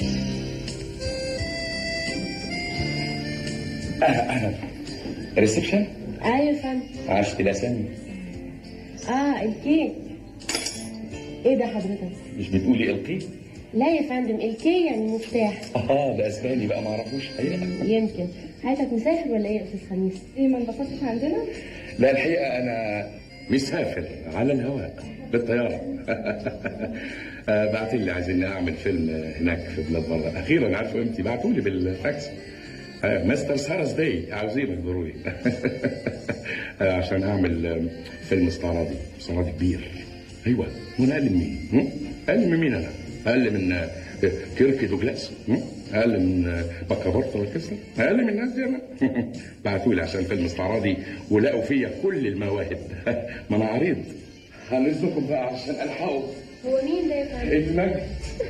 اهلا اهلا ريسبشن ايوه يا فندم عشت الاسامي اه الكي ايه ده حضرتك مش بتقولي القي لا يا فندم الكي يعني مفتاح اه ده اسباني بقى ما اعرفوش حقيقه يمكن حضرتك مسافر ولا ايه يا استاذ خميس ايه ما انبسطتش عندنا لا الحقيقه انا مسافر على الهواء بالطياره آه، بعتوا لي عايزين اعمل فيلم هناك في بلاد بره اخيرا عارفوا امتى بعتوا لي بالفاكس آه، مستر سارس داي عاوزينك ضروري آه، عشان اعمل آه، فيلم استعراضي استعراضي كبير ايوه وانا اقل من مين؟ هم؟ اقل من مين انا؟ اقل من آه، كيركي دوجلاس هم؟ اقل من آه، بكابورت والكسر اقل من الناس دي انا بعتوا لي عشان فيلم استعراضي ولقوا فيا كل المواهب ما انا عريض هنزلكم بقى عشان الحقوا هو مين ده يا فندم المجد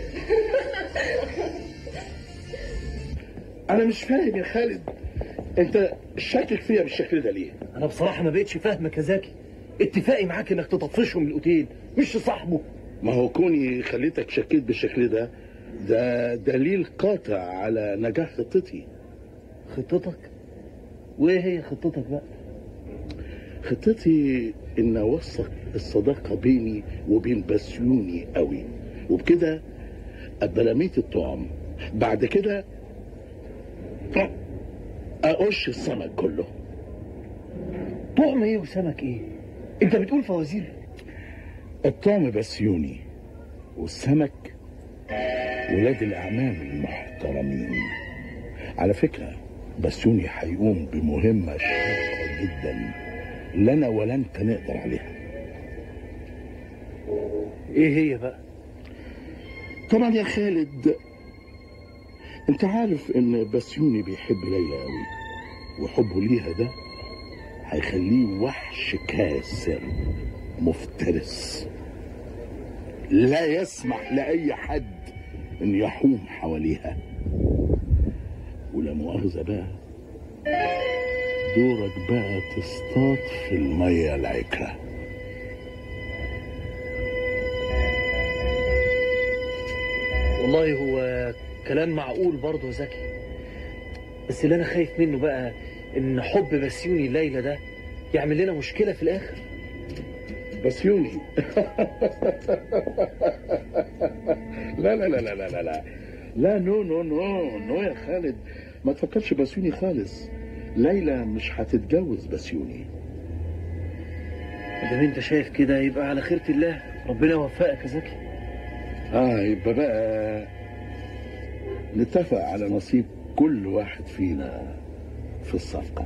انا مش فاهم يا خالد انت شاكك فيا بالشكل ده ليه انا بصراحه ما بقتش فاهمك يا زكي اتفاقي معاك انك تطفشه من الاوتيل مش صاحبه ما هو كوني خليتك شكيت بالشكل ده ده دليل قاطع على نجاح خطتي خطتك وايه هي خطتك بقى خطتي ان اوثق الصداقه بيني وبين بسيوني قوي وبكده ابقى رميت الطعم بعد كده اقش السمك كله طعم ايه وسمك ايه انت بتقول فوازير الطعم بسيوني والسمك ولاد الاعمال المحترمين على فكره بسيوني هيقوم بمهمه شاقه جدا لا انا ولا انت نقدر عليها ايه هي بقى طبعا يا خالد انت عارف ان بسيوني بيحب ليلى قوي وحبه ليها ده هيخليه وحش كاسر مفترس لا يسمح لأي حد ان يحوم حواليها ولا مؤاخذة بقى دورك بقى تصطاد في المية العكرة والله هو كلام معقول برضه يا زكي بس اللي انا خايف منه بقى ان حب بسيوني ليلى ده يعمل لنا مشكله في الاخر بسيوني لا لا لا لا لا لا لا لا نو نو نو نو يا خالد ما تفكرش بسيوني خالص ليلى مش هتتجوز بسيوني ما دام انت شايف كده يبقى على خيرة الله ربنا يوفقك يا زكي اه يبقى بقى نتفق على نصيب كل واحد فينا في الصفقة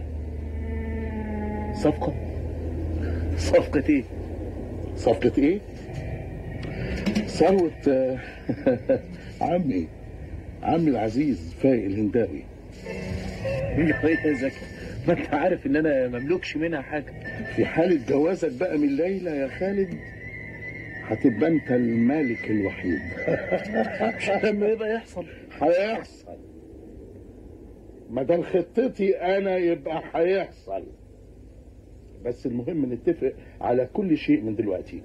صفقه صفقه ايه صفقة ايه؟ ثروة آه، عمي عمي العزيز فايق الهنداوي يا زكي ما انت عارف ان انا مملوكش منها حاجه في حالة جوازك بقى من ليلى يا خالد هتبقى انت المالك الوحيد مش لما يبقى يحصل هيحصل ما دام خطتي انا يبقى هيحصل بس المهم نتفق على كل شيء من دلوقتي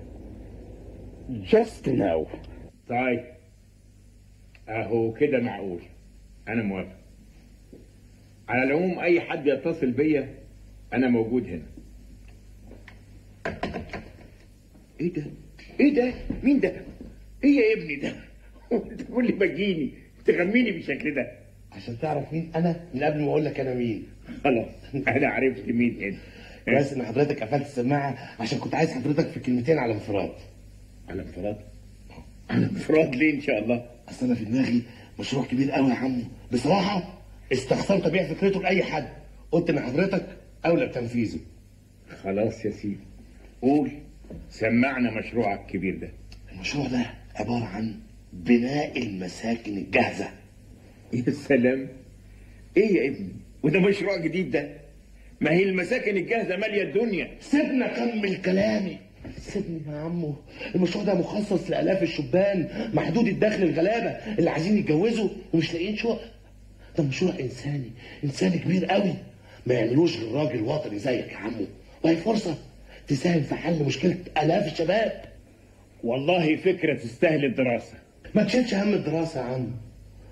just now طيب اهو كده معقول انا موافق على العموم اي حد يتصل بيا انا موجود هنا ايه ده ايه ده مين ده ايه يا ابني ده انت كل ما تجيني تغميني بالشكل ده عشان تعرف مين انا من قبل ما اقول لك انا مين خلاص انا عرفت مين انت كويس ان حضرتك قفلت السماعه عشان كنت عايز حضرتك في كلمتين على انفراد على انفراد على انفراد ليه ان شاء الله اصل انا في دماغي مشروع كبير قوي يا عمو بصراحه استخسرت ابيع فكرته لاي حد قلت ان حضرتك اولى بتنفيذه خلاص يا سيدي قول سمعنا مشروعك الكبير ده المشروع ده عباره عن بناء المساكن الجاهزه يا سلام ايه يا ابني وده مشروع جديد ده ما هي المساكن الجاهزه ماليه الدنيا سيبنا اكمل كلامي سيبني يا عمو المشروع ده مخصص لالاف الشبان محدود الدخل الغلابه اللي عايزين يتجوزوا ومش لاقيين شقق ده مشروع انساني انساني كبير قوي ما يعملوش غير راجل وطني زيك يا عمو وهي فرصه تساهم في حل مشكله الاف الشباب والله فكره تستاهل الدراسه ما تشيلش هم الدراسه يا عم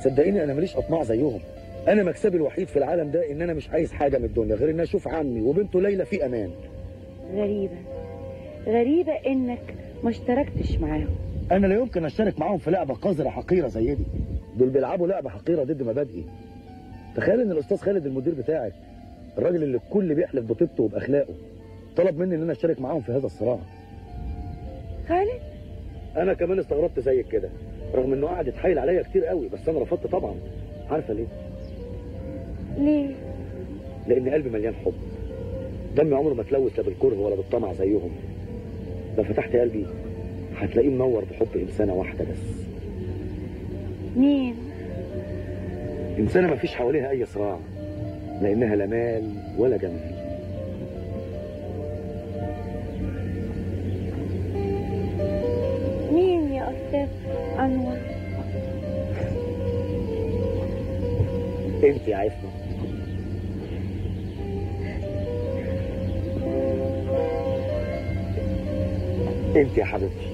صدقيني انا ماليش اطماع زيهم انا مكسبي الوحيد في العالم ده ان انا مش عايز حاجه من الدنيا غير ان اشوف عمي وبنته ليلى في امان غريبة غريبة انك ما اشتركتش معاهم انا لا يمكن اشترك معاهم في لعبه قذره حقيره زي دي دول بيلعبوا لعبه حقيره ضد مبادئي تخيل ان الاستاذ خالد المدير بتاعك الراجل اللي الكل بيحلف بطيبته وباخلاقه طلب مني ان انا اشترك معاهم في هذا الصراع خالد انا كمان استغربت زيك كده رغم انه قعد يتحايل عليا كتير قوي بس انا رفضت طبعا عارفه ليه ليه لان قلبي مليان حب دمي عمره ما اتلوث لا بالكره ولا بالطمع زيهم لو فتحت قلبي هتلاقيه منور بحب انسانه واحده بس مين انسانه ما فيش حواليها اي صراع لانها لا مال ولا جمال مين يا استاذ انور انت يا عفنه انت يا حبيبتي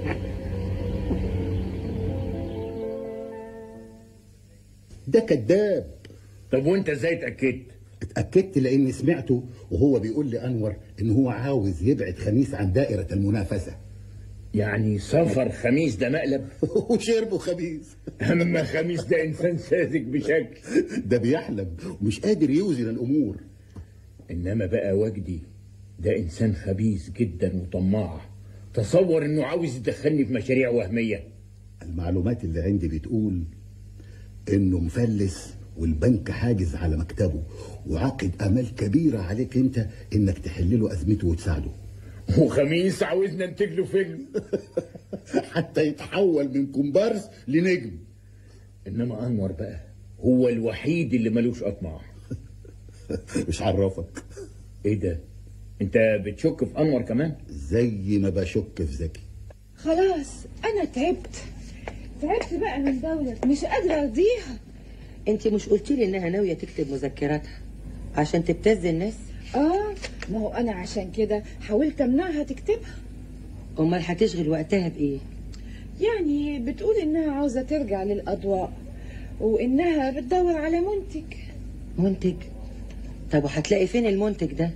ده كذاب طب وانت ازاي اتاكدت اتأكدت لأني سمعته وهو بيقول لأنور إن هو عاوز يبعد خميس عن دائرة المنافسة يعني سفر خميس ده مقلب وشربه خميس اما خميس ده انسان ساذج بشكل ده بيحلم ومش قادر يوزن الأمور انما بقى وجدي ده انسان خبيث جدا وطماع تصور انه عاوز يدخلني في مشاريع وهميه المعلومات اللي عندي بتقول إنه مفلس والبنك حاجز على مكتبه وعقد آمال كبيرة عليك أنت إنك تحل له أزمته وتساعده وخميس عاوزنا ننتج له فيلم حتى يتحول من كومبارس لنجم انما انور بقى هو الوحيد اللي ملوش اطماع مش عرفك ايه ده انت بتشك في انور كمان زي ما بشك في زكي خلاص انا تعبت تعبت بقى من دولة مش قادرة ارضيها انت مش قلتي لي انها ناويه تكتب مذكراتها عشان تبتز الناس اه ما هو انا عشان كده حاولت امنعها تكتبها امال هتشغل وقتها بايه يعني بتقول انها عاوزة ترجع للاضواء وانها بتدور على منتج منتج طب وهتلاقي فين المنتج ده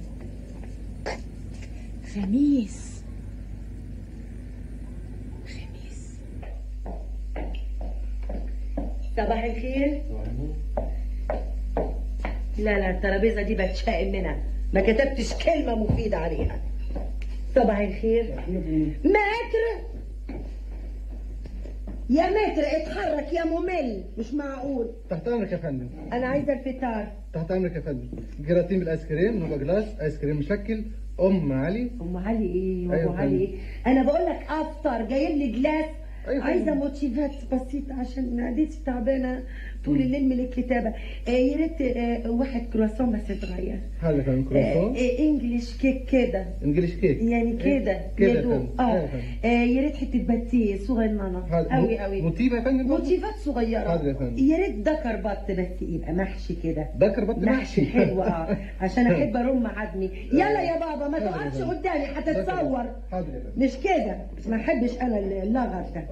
خميس صباح الخير لا لا الترابيزه دي بتشائم منها ما كتبتش كلمه مفيده عليها صباح الخير متر يا متر اتحرك يا ممل مش معقول تحت امرك يا فندم انا عايزه الفطار تحت امرك يا فندم جراتين بالايس كريم نوبا جلاس ايس كريم مشكل ام علي ام علي ايه أيوة ام علي فندم. ايه انا بقول لك افطر جايب لي جلاس أيوة عايزه فندم. موتيفات بسيطه عشان معدتي تعبانه طول الليل من الكتابه آه يا ريت آه واحد كرواسون بس صغير هذا يا فندم آه كرواسون آه انجلش كيك كده انجلش كيك يعني كده كده يا يدوب فندم. اه أيوة يا فندم. آه، يا ريت حته باتيه صغننه هذا قوي مو- قوي موتيفة يا فندم برضه؟ موتيفات صغيره حاضر يا فندم. يا ريت دكر بط بس يبقى محشي كده دكر بط محشي محشي. حلو اه عشان احب ارم عظمي يلا يا بابا ما حاضر يا تقعدش فندم. قدامي هتتصور حاضر يا فندم مش كده ما احبش انا اللغط ده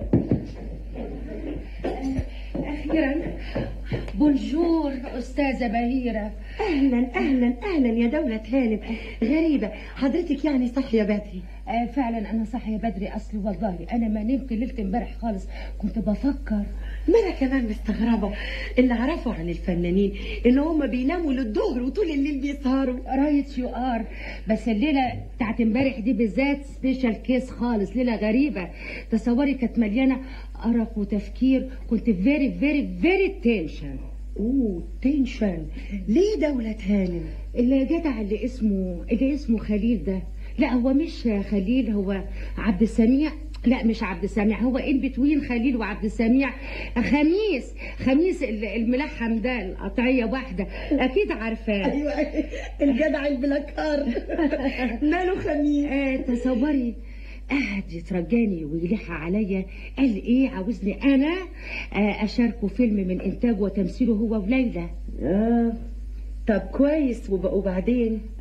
أخيرا بونجور أستاذة بهيرة اهلا اهلا اهلا يا دولة هانم غريبة حضرتك يعني صاحية بدري آه فعلا أنا صاحية بدري أصل والله أنا ما نمت ليلة امبارح خالص كنت بفكر ما انا كمان مستغربة اللي اعرفه عن الفنانين ان هم بيناموا للظهر وطول الليل بيسهروا رايت يو ار بس الليلة بتاعت امبارح دي بالذات سبيشال كيس خالص ليلة غريبة تصوري كانت مليانة أرق وتفكير كنت فيري فيري فيري تنشن اوه تنشن ليه دولة هانم الجدع اللي اسمه اللي اسمه خليل ده لا هو مش خليل هو عبد السميع لا مش عبد السميع هو ان بتوين خليل وعبد السميع خميس خميس ال- الملحم ده القطعيه واحده اكيد عارفاه ايوه الجدع البلاكار ماله خميس آه تصوري قعد يترجاني ويلح عليا قال ايه عاوزني انا آه اشاركه فيلم من انتاجه وتمثيله هو وليلى اه طب كويس وب- وبعدين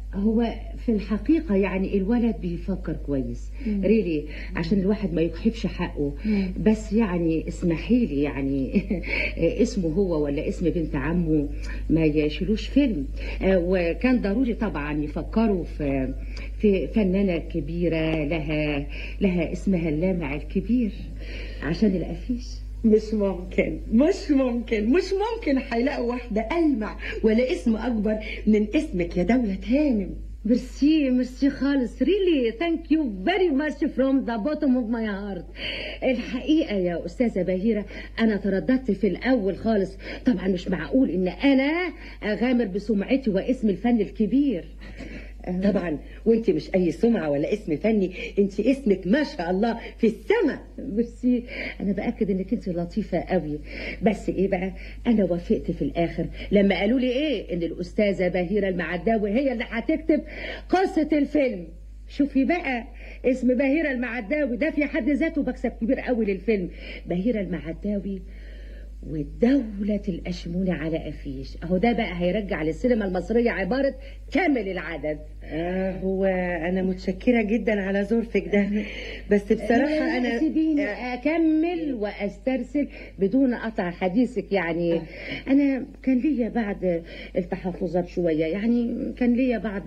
هو في الحقيقة يعني الولد بيفكر كويس مم. ريلي عشان الواحد ما يجحفش حقه مم. بس يعني اسمحي لي يعني اسمه هو ولا اسم بنت عمه ما يشيلوش فيلم آه، وكان ضروري طبعا يفكروا في في فنانة كبيرة لها لها اسمها اللامع الكبير عشان الأفيش مش ممكن مش ممكن مش ممكن هيلاقوا واحدة ألمع ولا اسم أكبر من اسمك يا دولة هانم ميرسي ميرسي خالص ريلي ثانك يو فيري ماتش فروم ذا بوتوم اوف ماي هارت الحقيقه يا استاذه بهيره انا ترددت في الاول خالص طبعا مش معقول ان انا اغامر بسمعتي واسم الفن الكبير طبعا وانت مش اي سمعة ولا اسم فني انت اسمك ما شاء الله في السماء ميرسي انا باكد انك انت لطيفه قوي بس ايه بقى انا وافقت في الاخر لما قالوا لي ايه ان الاستاذه بهيره المعداوي هي اللي هتكتب قصه الفيلم شوفي بقى اسم بهيره المعداوي ده في حد ذاته مكسب كبير قوي للفيلم بهيره المعداوي ودولة الأشمونة على أفيش أهو ده بقى هيرجع للسينما المصرية عبارة كامل العدد آه هو أنا متشكرة جدا على ظرفك ده بس بصراحة أنا سيبيني أكمل وأسترسل بدون قطع حديثك يعني أنا كان ليا بعض التحفظات شوية يعني كان ليا بعض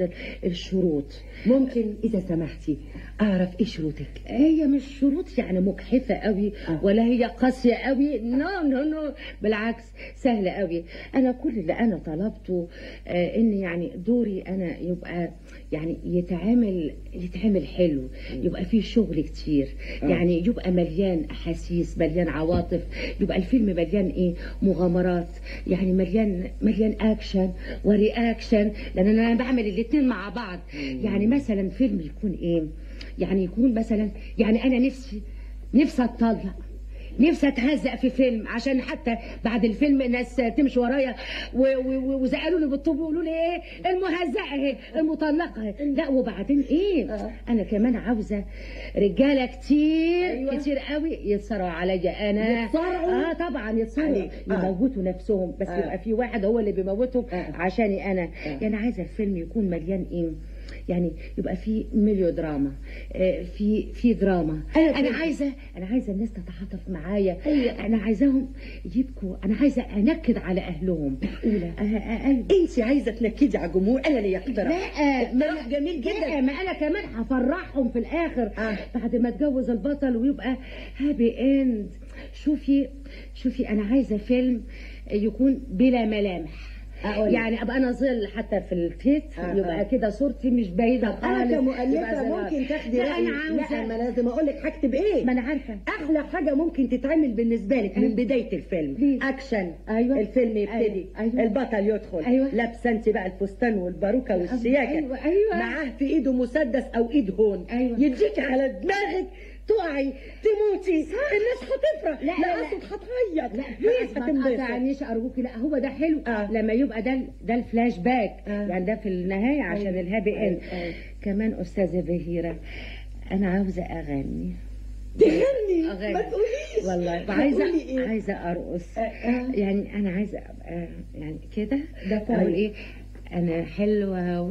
الشروط ممكن إذا سمحتي أعرف إيه شروطك هي مش شروط يعني مجحفة قوي ولا هي قاسية قوي نو نو نو بالعكس سهلة قوي أنا كل اللي أنا طلبته آه إن يعني دوري أنا يبقى يعني يتعامل يتعامل حلو يبقى فيه شغل كتير آه. يعني يبقى مليان احاسيس مليان عواطف يبقى الفيلم مليان ايه مغامرات يعني مليان مليان اكشن ورياكشن لان انا بعمل الاثنين مع بعض يعني مثلا فيلم يكون ايه يعني يكون مثلا يعني انا نفسي نفسي اتطلق نفسي اتهزق في فيلم عشان حتى بعد الفيلم الناس تمشي ورايا و- و- وزقلوني بالطوب ويقولوا لي ايه المهزقه اهي المطلقه اهي لا وبعدين ايه انا كمان عاوزه رجاله كتير أيوة. كتير قوي يتصارعوا عليا انا يتصارعوا؟ اه طبعا يتصارعوا عليك. آه. يموتوا نفسهم بس آه. يبقى في واحد هو اللي بيموتهم عشاني انا يعني عايزه الفيلم يكون مليان ايه يعني يبقى في ميليو دراما آه، في في دراما أنا انا فهمت. عايزه انا عايزه الناس تتعاطف معايا انا عايزاهم يبكوا انا عايزه انكد على اهلهم معقوله ايوه انت عايزه تنكدي على الجمهور انا اللي اقترح لا ما اقتراح جميل جدا لا ما انا كمان هفرحهم في الاخر بعد ما اتجوز البطل ويبقى هابي اند شوفي شوفي انا عايزه فيلم يكون بلا ملامح أقول. يعني ابقى انا ظل حتى في التيت آه، يبقى آه. كده صورتي مش باينه خالص انا يبقى كمؤلفه زرار. ممكن تاخدي لا رأيي انا عاوزه لا ما لازم اقول لك هكتب ايه ما انا عارفه احلى حاجه ممكن تتعمل بالنسبه لك من بدايه الفيلم اكشن ايوه الفيلم يبتدي أيوة. البطل يدخل أيوة. لابسه انت بقى الفستان والباروكه والشياكه أيوة، أيوة. معاه في ايده مسدس او ايد هون أيوة. يديك على دماغك تقعي تموتي الناس هتفرح لا، لا، لا. اقصد هتعيط لا الناس ما هتنبسط تقطعنيش ارجوكي لا هو ده حلو آه. لما يبقى ده ده الفلاش باك آه. يعني ده في النهايه عشان أيوة. الهابي اند أيوة. كمان استاذه بهيره انا عاوزه اغني تغني أغني. ما تقوليش والله وعايزه هتقولي إيه؟ عايزه ارقص آه. يعني انا عايزه ابقى يعني كده ده اقول كويس. ايه انا حلوه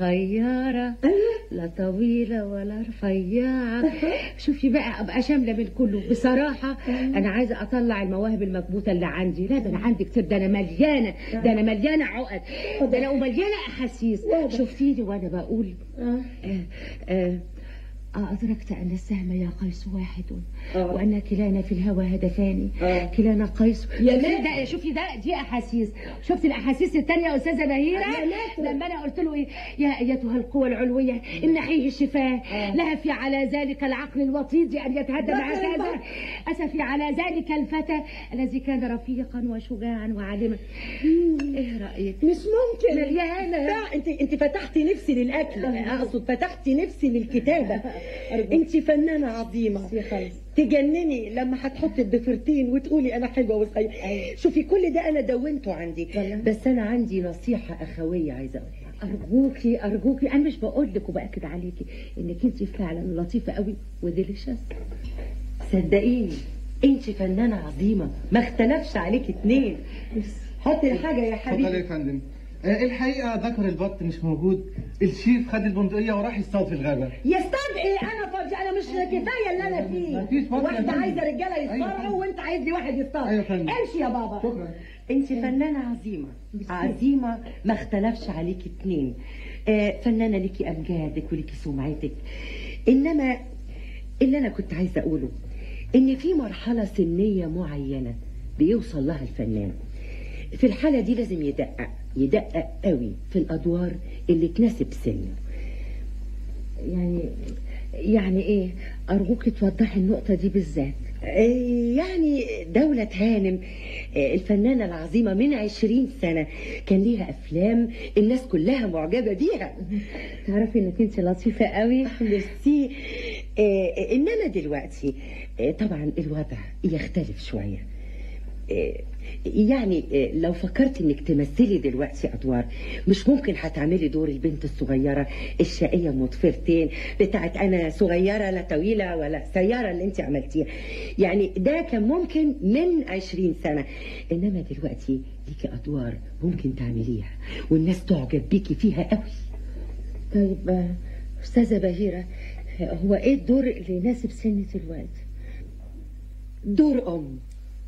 وصغيره لا طويله ولا رفيعه شوفي بقى ابقى شامله من كله بصراحه انا عايزه اطلع المواهب المكبوته اللي عندي لا ده انا عندي كتير ده انا مليانه ده انا مليانه عقد ده انا ومليانه احاسيس شفتيني وانا بقول آه آه آه أدركت أن السهم يا قيس واحد آه. وأن كلانا في الهوى هدفان آه. كلانا قيس يا شوفي مات. ده شوفي ده دي أحاسيس شفت الأحاسيس التانية يا أستاذة بهيرة يا مات. لما أنا قلت له إيه يا أيتها القوى العلوية امنحيه الشفاء لها في على ذلك العقل الوطيد أن يتهدم ده هكذا غير أسفي على ذلك الفتى الذي كان رفيقا وشجاعا وعالما إيه رأيك مش ممكن مليانة. لا انت انت فتحتي نفسي للاكل اقصد فتحتي نفسي للكتابه انت فنانه عظيمه تجنني لما هتحطي الضفيرتين وتقولي انا حلوه وصغيره شوفي كل ده انا دونته عندي بس انا عندي نصيحه اخويه عايزه اقولها أرجوكي أرجوكي أنا مش بقول لك وبأكد عليكي إنك أنت فعلا لطيفة قوي وديليشس صدقيني انت فنانه عظيمه ما اختلفش عليك اتنين حطي الحاجه يا اتفضلي يا حبيبي فندم آه، الحقيقه ذكر البط مش موجود الشيف خد البندقيه وراح يصطاد في الغابه يصطاد ايه انا فاضي انا مش كفايه اللي انا مفيش فيه فاضي يا واحده فندم. عايزه رجاله أيوة يا يصطادوا فندم. وانت عايز لي واحد يصطاد أيوة يا فندم. امشي يا بابا شكرا انت فنانة عظيمة عظيمة ما اختلفش عليكي اتنين آه، فنانة ليكي امجادك وليكي سمعتك انما اللي انا كنت عايزة اقوله ان في مرحلة سنية معينة بيوصل لها الفنان في الحالة دي لازم يدقق يدقق قوي في الادوار اللي تناسب سنه يعني يعني ايه ارجوك توضحي النقطه دي بالذات آه، يعني دولة هانم آه، الفنانة العظيمة من عشرين سنة كان ليها أفلام الناس كلها معجبة بيها تعرفي انك انت لطيفه قوي ميرسي آه، إنما دلوقتي آه، طبعا الوضع يختلف شوية آه، يعني آه، لو فكرت انك تمثلي دلوقتي ادوار مش ممكن هتعملي دور البنت الصغيره الشقيه ام ضفيرتين بتاعت انا صغيره لا طويله ولا سياره اللي انت عملتيها يعني ده كان ممكن من عشرين سنه انما دلوقتي ليكي ادوار ممكن تعمليها والناس تعجب بيكي فيها قوي طيب آه، استاذه بهيره آه، هو ايه الدور اللي يناسب سني دلوقتي دور ام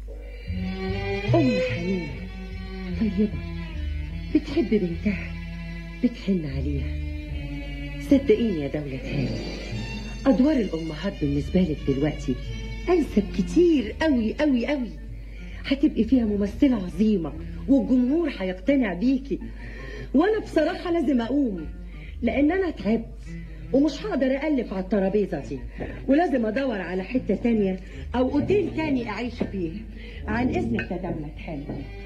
ام حنونه طيبه بتحب بنتها بتحن عليها صدقيني يا دولة هاني أدوار الأمهات بالنسبة لك دلوقتي أنسب كتير قوي قوي قوي هتبقي فيها ممثلة عظيمة والجمهور هيقتنع بيكي وأنا بصراحة لازم أقوم لأن أنا تعبت ومش هقدر ألف على الترابيزة دي ولازم أدور على حتة تانية أو أوتيل تاني أعيش فيه عن إذنك يا دولة هاني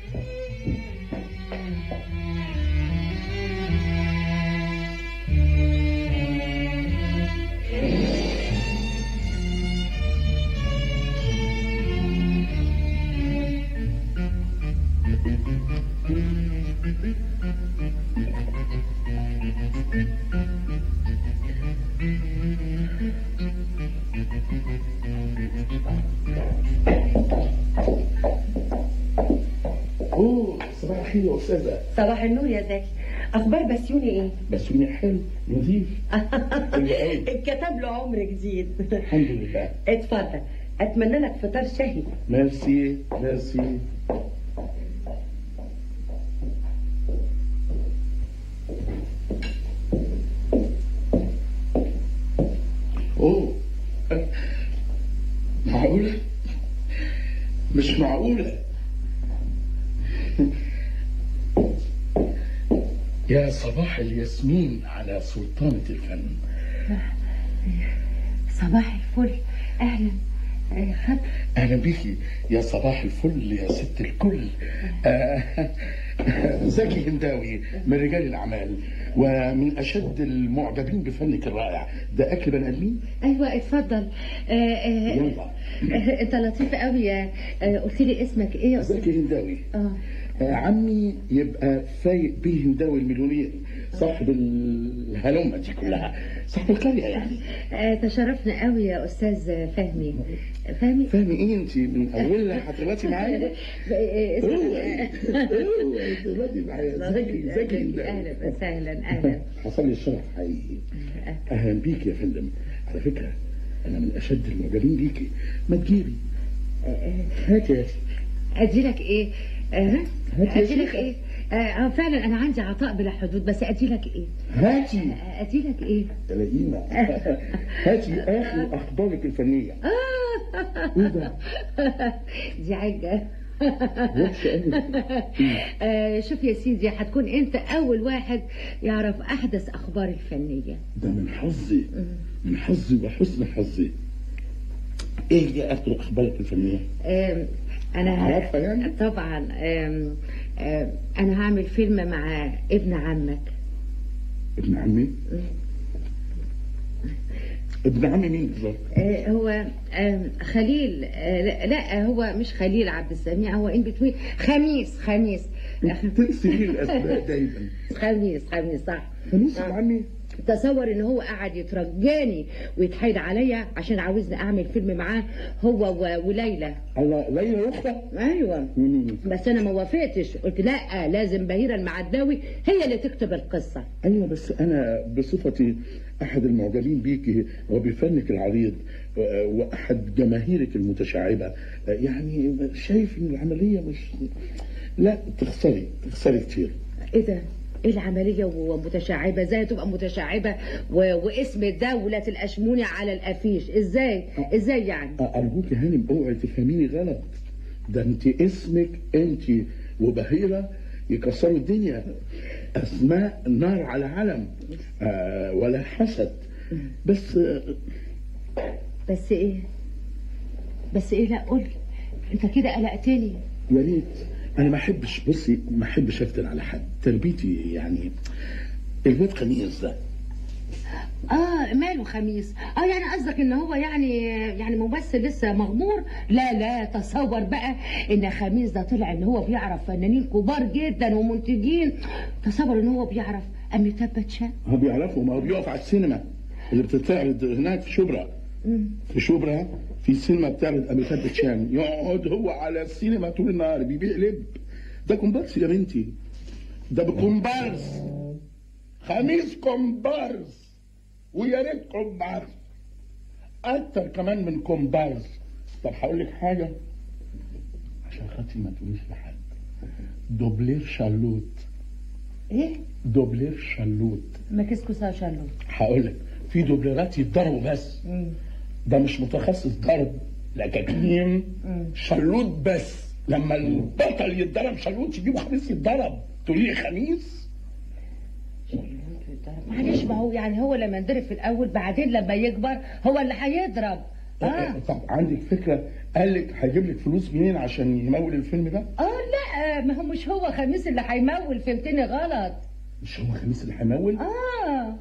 اوه صباح الخير يا استاذه صباح النور يا زكي أخبار بسيوني إيه؟ بسوني حلو نظيف حلو قوي اتكتب له عمر جديد الحمد لله اتفضل اتمنى لك فطار شهي ميرسي ميرسي اوه معقولة؟ مش معقولة يا صباح الياسمين على سلطانة الفن صباح الفل اهلا آه، خد اهلا بيكي يا صباح الفل يا ست الكل آه، زكي هنداوي من رجال الاعمال ومن اشد المعجبين بفنك الرائع ده اكل بني ادمين ايوه اتفضل آه، آه، يلا آه، انت لطيف قوي يا آه، قلت لي اسمك ايه يا أستاذ؟ زكي هنداوي اه آه، عمي يبقى فايق بيه هنداوي المليونير صاحب الهلمة دي كلها صاحب القرية يعني آه، تشرفنا قوي يا استاذ فهمي فهمي فاهمة ايه انت من اولها هتغلطي معايا آه، اسمك- اوعي اوعي تغلطي معايا زكي زكي هنداوي اهلا وسهلا اهلا حصل لي الشرف حقيقي اهلا بيك يا فندم على فكره انا من اشد المعجبين بيكي ما تجيبي هاتي هاتي اديلك ايه آه، هاتي يا اديلك شيخة. ايه آه، اه فعلا انا عندي عطاء بلا حدود بس اديلك ايه هاتي آه، اديلك ايه تلاقينا هاتي اخر اخبارك الفنيه ايه ده؟ دي عجة وحشة أوي. آه، شوف يا سيدي هتكون انت اول واحد يعرف احدث اخبار الفنيه ده من حظي من حظي وحسن حظي ايه دي اخر اخبارك الفنيه آم، انا عارفة يعني؟ طبعا آم، آم، انا هعمل فيلم مع ابن عمك ابن عمي ابن عمي مين بالظبط آه، هو آم، خليل آه، لا- لا هو مش خليل عبد السميع هو ان بتوين خميس خميس تنسي لي الاسماء دايما خميس خميس صح خميس ابن عمي تصور ان هو قاعد يترجاني ويتحايل عليا عشان عاوزني اعمل فيلم معاه هو و- وليلى الله ليلى اختها ايوه بس انا ما وافقتش قلت لا لازم بهيره المعداوي هي اللي تكتب القصه ايوه بس انا بصفتي احد المعجبين بيك وبفنك العريض و- واحد جماهيرك المتشعبه يعني شايف ان العمليه مش لا تخسري تخسري كتير ايه ده ايه العمليه ومتشعبه ازاي تبقى متشعبه و... واسم دولة الاشموني على الافيش ازاي ازاي يعني ارجوك يا هانم اوعي تفهميني غلط ده انت اسمك انت وبهيره يكسروا الدنيا اسماء نار على علم آه ولا حسد بس آه بس ايه بس ايه لا قول انت كده قلقتني يا ريت انا ما احبش بصي ما احبش افتن على حد تربيتي يعني الواد خميس ده اه ماله خميس اه يعني قصدك ان هو يعني يعني ممثل لسه مغمور لا لا تصور بقى ان خميس ده طلع ان هو بيعرف فنانين كبار جدا ومنتجين تصور ان هو بيعرف اميتاب باتشان هو بيعرفوا ما هو بيقف على السينما اللي بتتعرض هناك في شبرا في شبرا في سينما بتعرض اميتاب باتشان يقعد هو على السينما طول النهار بيبيع لب ده كومبارس يا بنتي ده بكومبارس خميس كومبارس ويا ريت كومبارس اكتر كمان من كومبارس طب هقول لك حاجه عشان خاطري ما تقوليش لحد دوبلير شالوت ايه دوبلير شالوت ما كسكو سا شالو هقول لك في دوبليرات يتضربوا بس ده مش متخصص ضرب لكن شلوت بس لما البطل يتضرب شلوت يجيبوا خميس يتضرب تقولي لي خميس معلش ما هو يعني هو لما ينضرب في الاول بعدين لما يكبر هو اللي هيضرب اه طب عندك فكره قال لك هيجيب لك فلوس منين عشان يمول الفيلم ده اه لا ما هو مش هو خميس اللي هيمول فهمتني غلط مش هو خميس اللي هيمول اه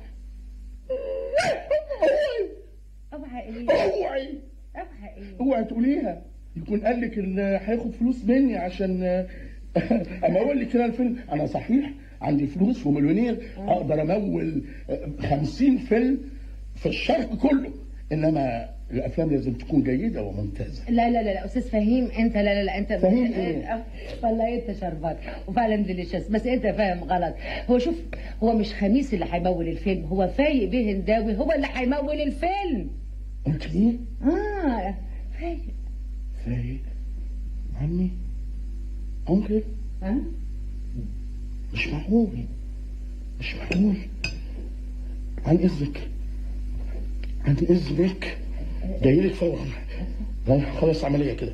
اوعى ايه اوعي اوعى ايه اوعي تقوليها يكون قال لك ان هياخد فلوس مني عشان امول لك هنا الفيلم انا صحيح عندي فلوس ومليونير اقدر امول خمسين فيلم في الشرق كله انما الافلام لازم تكون جيده وممتازه لا لا لا لا استاذ فهيم انت لا لا لا انت فهيم إيه؟ آه، والله انت شربات وفعلا ديليشس بس انت فاهم غلط هو شوف هو مش خميس اللي هيمول الفيلم هو فايق به هنداوي هو اللي هيمول الفيلم انت مين؟ اه فايق فايق عمي انكل ها مش معقول مش معقول عن اذنك عن اذنك جاي لك فورا لا، خلاص عمليه كده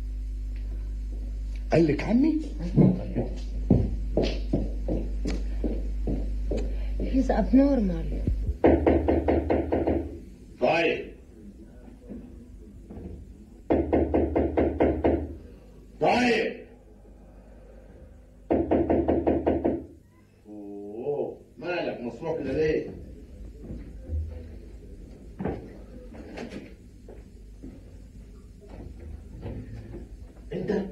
قال لك عمي هيز ابنورمال طيب طيب اوه مالك مصروع كده ليه؟ انت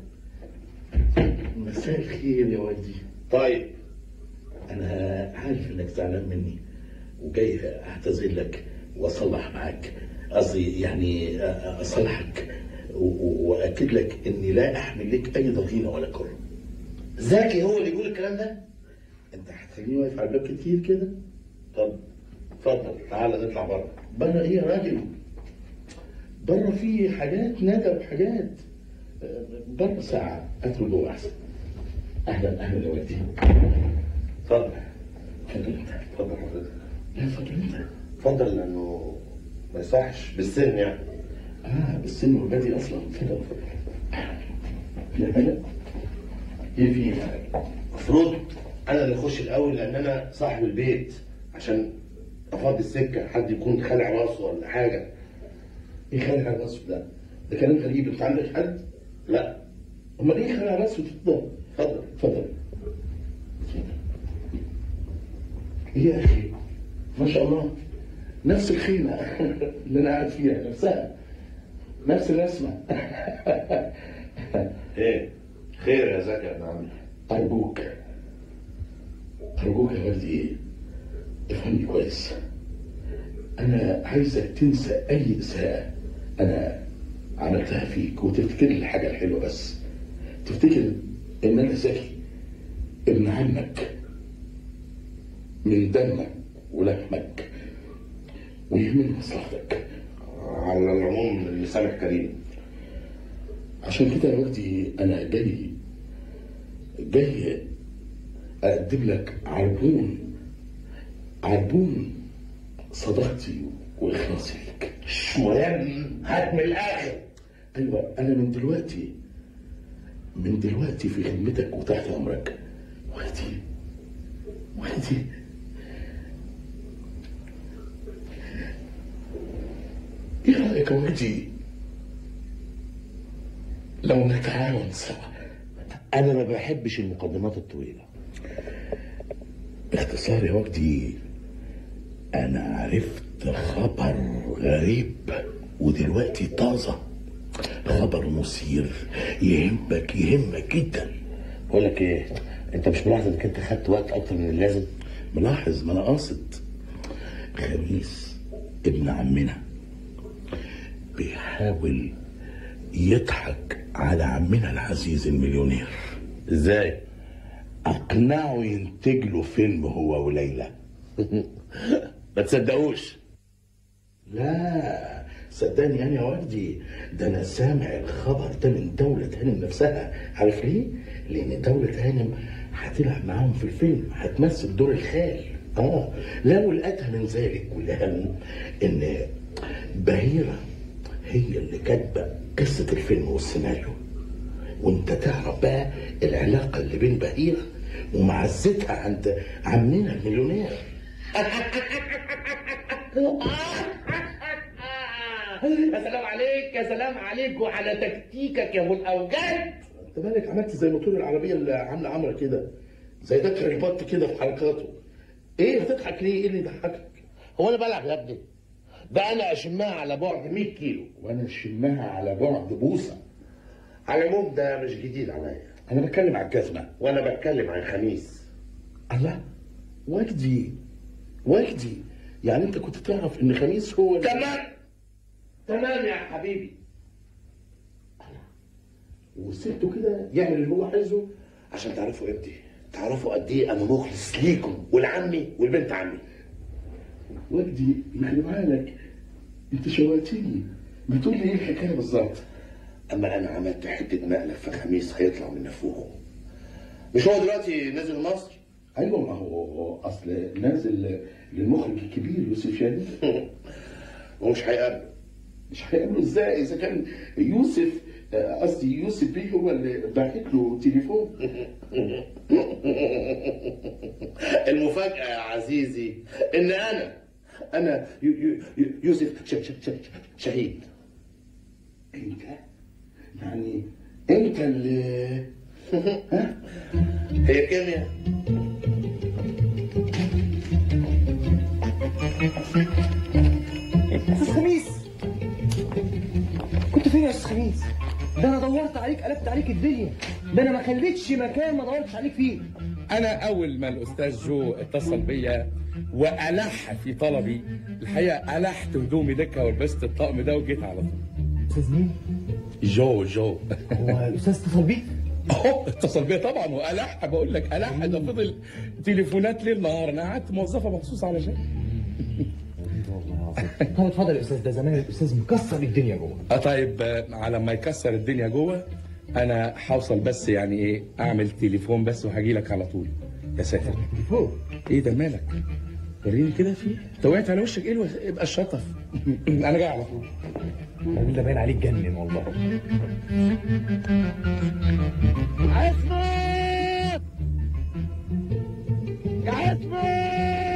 مساء الخير يا والدي طيب انا عارف انك زعلان مني وجاي اعتذر لك واصلح معاك قصدي يعني اصلحك و- و- واكد لك اني لا احمل لك اي ضغينه ولا كره زكي هو اللي يقول الكلام ده؟ انت هتخليني واقف على الباب كتير كده طب اتفضل تعالى نطلع بره بره ايه يا راجل بره في حاجات ندى وحاجات آه، بره ساعه ادخل جوه احسن اهلا اهلا يا والدي اتفضل اتفضل انت اتفضل حضرتك لا اتفضل انت اتفضل لانه ما يصحش بالسن يعني اه السن والبادي اصلا اتفضل اتفضل يا هلا ايه في المفروض انا اللي اخش الاول لان انا صاحب البيت عشان افضي السكه حد يكون خلع راسه ولا حاجه ايه خلع راسه ده؟ ده كلام غريب انت عندك حد؟ لا امال ايه خلع راسه اتفضل اتفضل اتفضل ايه يا اخي ما شاء الله نفس الخيمه اللي انا قاعد فيها نفسها نفس الرسمه ايه خير يا زكي يا ابن عمي ارجوك ارجوك يا والدي افهمني كويس انا عايزك تنسى اي اساءة انا عملتها فيك وتفتكر لي الحاجة الحلوة بس تفتكر ان انا زكي ابن عمك من دمك ولحمك ويهمني مصلحتك على العموم اللي سامح كريم عشان كده يا وجدي انا جاي جاي اقدم لك عربون عربون صداقتي واخلاصي لك مش مهم هات من الاخر ايوه انا من دلوقتي من دلوقتي في خدمتك وتحت امرك وقتي وقتي ايه رايك يا وجدي لو نتعاون سوا انا ما بحبش المقدمات الطويله باختصار يا وجدي انا عرفت خبر غريب ودلوقتي طازه خبر مثير يهمك يهمك جدا بقول لك ايه انت مش ملاحظ انك انت خدت وقت اكتر من اللازم ملاحظ ما انا قاصد خميس ابن عمنا بيحاول يضحك على عمنا العزيز المليونير ازاي اقنعه ينتج له فيلم هو وليلى ما تصدقوش لا صدقني يعني يا وردي ده انا سامع الخبر ده من دولة هانم نفسها عارف ليه؟ لان دولة هانم هتلعب معاهم في الفيلم هتمثل دور الخال اه لا والادهى من ذلك والاهم ان بهيرة هي اللي كاتبة قصة الفيلم والسيناريو وانت تعرف بقى العلاقة اللي بين بهيرة ومعزتها عند عمنا المليونير يا سلام عليك يا سلام عليك وعلى تكتيكك يا ابو الاوجاد انت مالك عملت زي موتور العربيه اللي عامله عمره كده زي دكر البط كده في حركاته ايه بتضحك ليه ايه اللي يضحكك هو انا بلعب يا ابني ده انا اشمها على بعد 100 كيلو وانا اشمها على بعد بوسه على العموم ده مش جديد عليا انا بتكلم على الجزمه وانا بتكلم عن خميس الله وجدي وجدي يعني انت كنت تعرف ان خميس هو اللي- تمام تمام يا حبيبي وسبته كده يعمل اللي هو عايزه عشان تعرفوا يا ابني تعرفوا قد ايه انا مخلص ليكم ولعمي والبنت عمي وجدي يخلي بالك انت شوقتني بتقول لي ايه الحكايه بالظبط اما انا عملت حته مقلب في خميس هيطلع من نافوخه مش هو دلوقتي نزل مصر ايوه ما هو اصل نازل للمخرج الكبير يوسف شادي ومش هيقابله مش هيقابله ازاي اذا كان يوسف آه، قصدي يوسف بيه هو اللي باعت له تليفون المفاجأة يا عزيزي إن أنا أنا يو- يو- يو- يوسف ش- ش- ش- شهيد انت يعني انت اللي هي كيمياء استاذ خميس كنت فين يا استاذ خميس ده انا دورت عليك قلبت عليك الدنيا ده انا ما خليتش مكان ما دورتش عليك فيه انا اول ما الاستاذ جو اتصل بيا والح في طلبي الحقيقه الحت هدومي دكه ولبست الطقم ده وجيت على طول استاذ مين جو جو هو الاستاذ اتصل بيك اهو اتصل بيا طبعا والح بقول لك الح ده فضل تليفونات ليل نهار انا قعدت موظفه مخصوص علشان طب اتفضل يا استاذ ده زمان الاستاذ مكسر الدنيا جوه اه طيب آه، على ما يكسر الدنيا جوه انا هوصل بس يعني ايه اعمل تليفون بس وهجي لك على طول يا ساتر تليفون ايه ده مالك وريني كده في انت وقعت على وشك ايه الوس... يبقى الشطف انا جاي على طول الراجل ده باين عليك جنن والله عصمت يا عصمت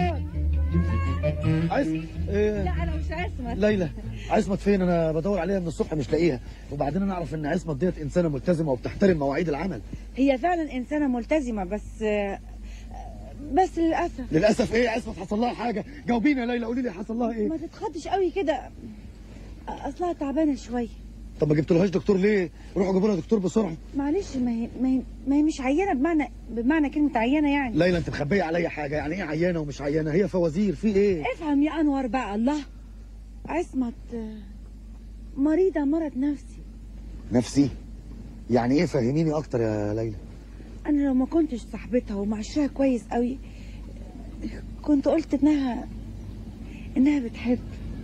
عصمت إيه؟ لا انا مش عصمت ليلى عصمت فين انا بدور عليها من الصبح مش لاقيها وبعدين انا اعرف ان عصمت ديت انسانه ملتزمه وبتحترم مواعيد العمل هي فعلا انسانه ملتزمه بس بس للاسف للاسف ايه عصمت حصل لها حاجه جاوبيني يا ليلى قولي لي حصل لها ايه ما تتخضش قوي كده اصلها تعبانه شويه طب ما جبتلهاش دكتور ليه روحوا جيبوا لها دكتور بسرعه معلش ما هي ما هي, ما هي مش عيانه بمعنى بمعنى كلمه عيانه يعني ليلى انت مخبيه عليا حاجه يعني ايه عيانه ومش عيانه هي فوازير في ايه افهم يا انور بقى الله عصمت آه، مريضه مرض نفسي نفسي يعني ايه فهميني اكتر يا ليلى انا لو ما كنتش صاحبتها ومعشرها كويس قوي كنت قلت انها انها بتحب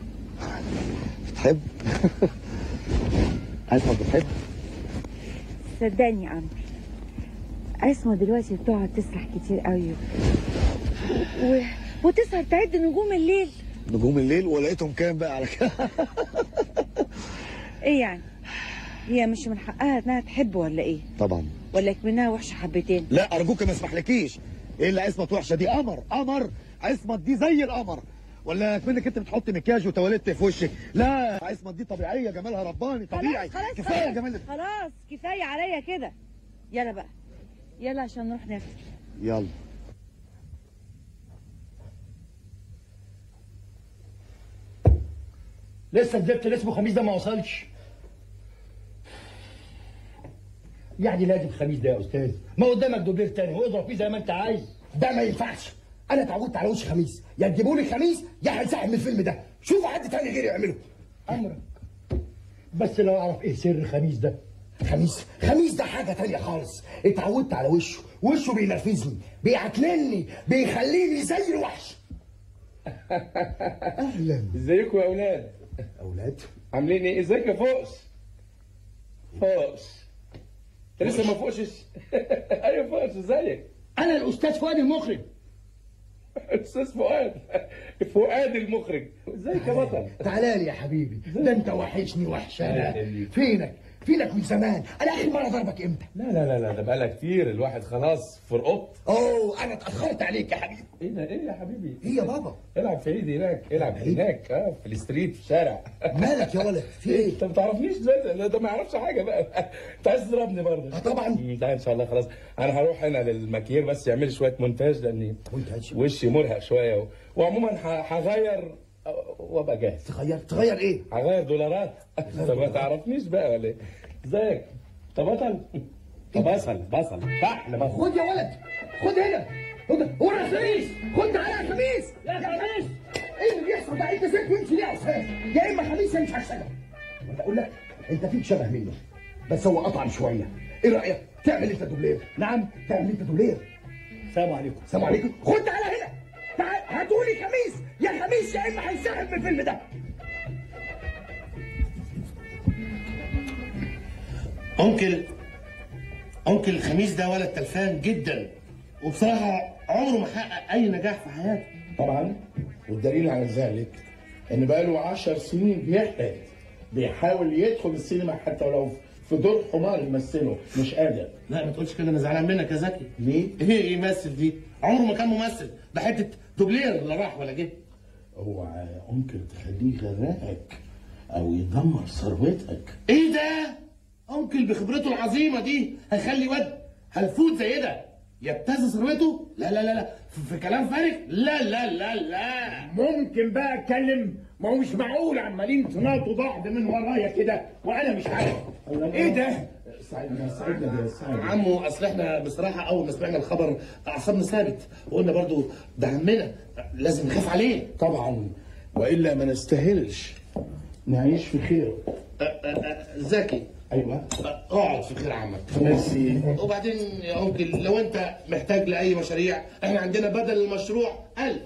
بتحب عايز بتحب صدقني يا انور عصمة دلوقتي بتقعد تسرح كتير قوي و... وتسهر تعد نجوم الليل نجوم الليل ولقيتهم كام بقى على كده ايه يعني هي مش من حقها انها تحب ولا ايه طبعا ولا منها وحشه حبتين لا ارجوك ما اسمحلكيش ايه اللي عصمت وحشه دي قمر قمر عصمت دي زي القمر ولا منك انت بتحط مكياج وتواليت في وشك لا عصمت دي طبيعيه جمالها رباني طبيعي خلاص كفايه خلاص جمال خلاص كفايه عليا كده يلا بقى يلا عشان نروح نفطر يلا لسه الزفت اللي اسمه خميس ده ما وصلش يعني لازم خميس ده يا استاذ ما قدامك دوبلير تاني واضرب فيه زي ما انت عايز ده ما ينفعش انا اتعودت على وش خميس يا تجيبوا لي خميس يا هنسحب من الفيلم ده شوفوا حد تاني غيري يعمله امرك بس لو اعرف ايه سر خميس ده خميس خميس ده حاجه تانية خالص اتعودت على وشه وشه بينرفزني بيعكنني بيخليني زي الوحش اهلا ازيكم يا اولاد اولاد عاملين ايه ازيك يا فوقس فوقس انت لسه ما فوقش ايوه فوقس ازيك انا الاستاذ فؤاد المخرج استاذ فؤاد فؤاد المخرج ازيك يا بطل تعالى لي يا حبيبي ده انت وحشني وحشانه أهلا بيك. فينك فينك من زمان انا اخر مره ضربك امتى لا لا لا لا ده بقالها كتير الواحد خلاص فرقط اوه انا اتاخرت عليك يا حبيبي ايه ده ايه يا حبيبي ايه يا بابا العب في ايدي هناك العب هناك اه في الستريت في الشارع مالك يا ولد في ايه انت ما تعرفنيش ازاي ده, ده ما يعرفش حاجه بقى انت عايز تضربني برضه اه طبعا لا ان شاء الله خلاص انا هروح هنا للمكيير بس يعمل لي شويه مونتاج لاني وشي مرهق شويه و... وعموما ه- هغير وابقى جاهز تغير تغير ايه هغير دولارات انت ما تعرفنيش بقى ولا ايه ازيك انت بطل طب بصل بصل فحل بصل خد يا ولد خد هنا خد هو يا خميس خد تعالى يا خميس يا خميس ايه اللي بيحصل ده انت ازاي وانت ليه يا استاذ يا اما خميس يا مش على الشجر ولا اقول لك انت فيك شبه منه بس هو اطعم شويه ايه رايك تعمل انت دوبلير نعم تعمل انت دوبلير السلام عليكم السلام عليكم خد تعالى هنا تعال هاتولي خميس يا خميس يا اما هنسحب من الفيلم ده انكل انكل الخميس ده ولد تلفان جدا وبصراحه عمره ما حقق اي نجاح في حياته طبعا والدليل على ذلك ان بقاله عشر سنين بيحتاج بيحاول يدخل السينما حتى ولو في دور حمار يمثله مش قادر لا ما تقولش كده انا زعلان منك يا زكي ليه؟ ايه يمثل دي عمره ما كان ممثل ده حته دوبلير لا راح ولا جه اوعى انكل تخليه يغرقك او يدمر ثروتك ايه ده انكل بخبرته العظيمه دي هيخلي واد هلفوت زي ده يبتز ثروته لا لا لا لا في- في كلام فارغ لا لا لا لا ممكن بقى اتكلم ما هو مش معقول عمالين تناطوا بعض من ورايا كده وانا مش عارف ايه ده ساعدنا ساعدنا يا سعد عمو اصل احنا بصراحه اول ما سمعنا الخبر اعصابنا ثابت وقلنا برضو ده عمنا لازم نخاف عليه طبعا والا ما نستاهلش نعيش في خير أ- أ- أ- زكي ايوه اقعد في خير عمك ميرسي وبعدين يا انكل لو انت محتاج لاي مشاريع احنا عندنا بدل المشروع ألف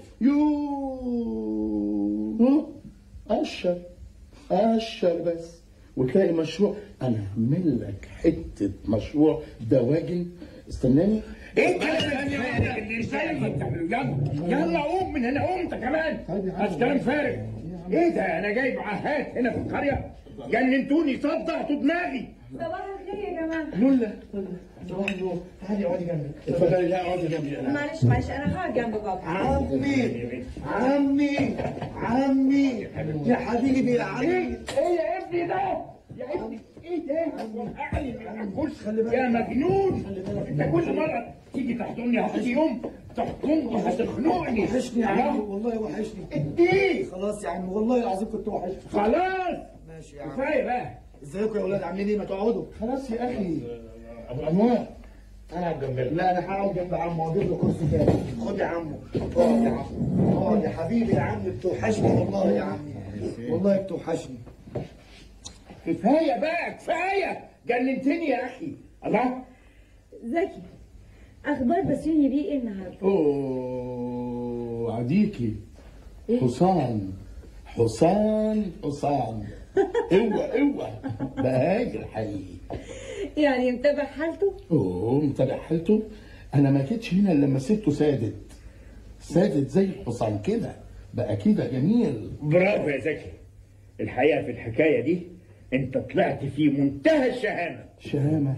يو قشر قشر بس وتلاقي مشروع انا هعمل لك حته مشروع دواجن استناني ايه الكلام اللي ازاي ما بتعملوا يلا يلا قوم من هنا قوم انت كمان بس كلام فارغ ايه ده انا جايب عهات هنا في القريه جننتوني صدعتوا دماغي صباح الخير يا جماعه لولا صباح النور تعالي اقعدي جنبي اتفضلي لا اقعدي جنبي انا معلش معلش انا هقعد جنب بابا عمي عمي عمي يا حبيبي يا عمي ايه يا ابني ده يا ابني ايه ده وقعني من يا مجنون انت كل مره تيجي تحضني هتيجي يوم تحضني هتخنقني وحشني يا عم والله وحشني اديه خلاص يا عم والله العظيم كنت وحشني خلاص ماشي يا عم كفايه بقى ازيكم يا اولاد عاملين ايه ما تقعدوا خلاص يا اخي ابو انوار اقعد جنبنا لا انا هقعد جنب عمو واجيب له كرسي تاني خد يا عمو اقعد يا عمو اقعد يا حبيبي يا عم بتوحشني والله يا عمي والله بتوحشني كفايه بقى كفايه جننتني يا اخي الله زكي اخبار بسيوني بيه ايه النهارده اوه عديكي حصان حصان حصان اوعى اوعى بهاجر حقيقي يعني متابع حالته اوه متابع حالته انا ما جيتش هنا إلا لما سبته سادت سادت زي الحصان كده بقى كده جميل برافو يا زكي الحقيقه في الحكايه دي انت طلعت في منتهى الشهامه شهامة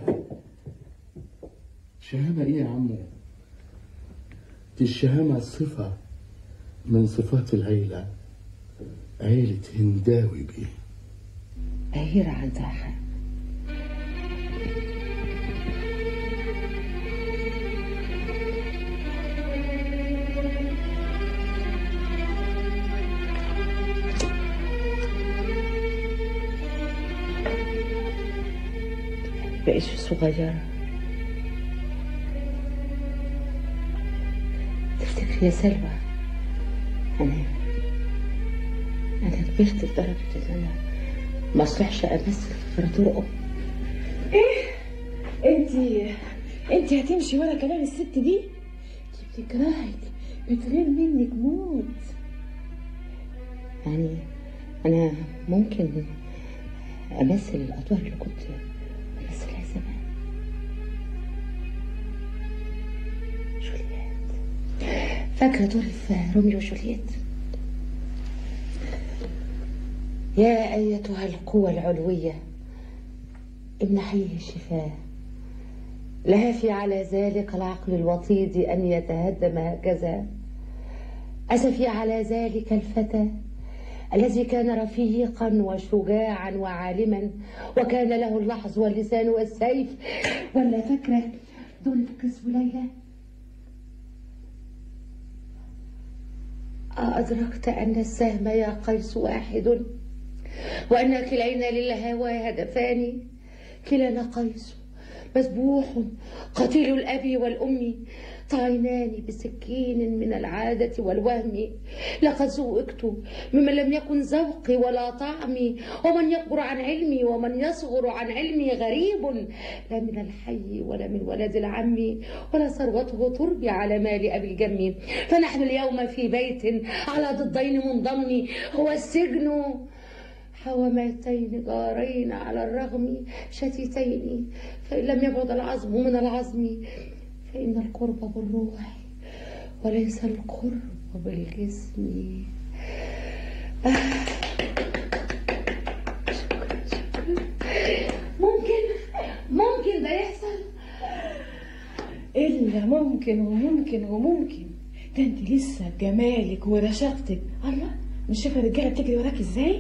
شهامة ايه يا عمو دي الشهامة صفة من صفات العيلة عيلة هنداوي بيه أهيرة عندها حق بقيتش صغيرة تفتكر يا سلوى أنا أنا كبرت لدرجة إن أنا ما أصلحش أمثل في امبراطور أم ايه انت انت هتمشي ورا كلام الست دي دي بتكرهك بتغير منك موت يعني أنا ممكن أمثل الأدوار اللي كنت بمثلها زمان جولييت فاكرة دوري في روميو وجولييت يا أيتها القوى العلوية امنحيه الشفاء لها في على ذلك العقل الوطيد أن يتهدم هكذا أسفي على ذلك الفتى الذي كان رفيقا وشجاعا وعالما وكان له اللحظ واللسان والسيف ولا فاكرة دون القسم ليلى أدركت أن السهم يا قيس واحد وأن كلينا للهوى هدفان كلانا قيس مسبوح قتيل الأب والأم طعنان بسكين من العادة والوهم لقد زوقت ممن لم يكن ذوقي ولا طعمي ومن يكبر عن علمي ومن يصغر عن علمي غريب لا من الحي ولا من ولد العم ولا ثروته تربي على مال أبي الجم فنحن اليوم في بيت على ضدين منضم هو السجن حومتين جارين على الرغم شتيتين فإن لم يبعد العظم من العظم فإن القرب بالروح وليس القرب بالجسم آه. شكرا شكرا ممكن ممكن ده يحصل الا ممكن وممكن وممكن ده انت لسه بجمالك ورشاقتك الله مش شايفه الرجاله بتجري وراك ازاي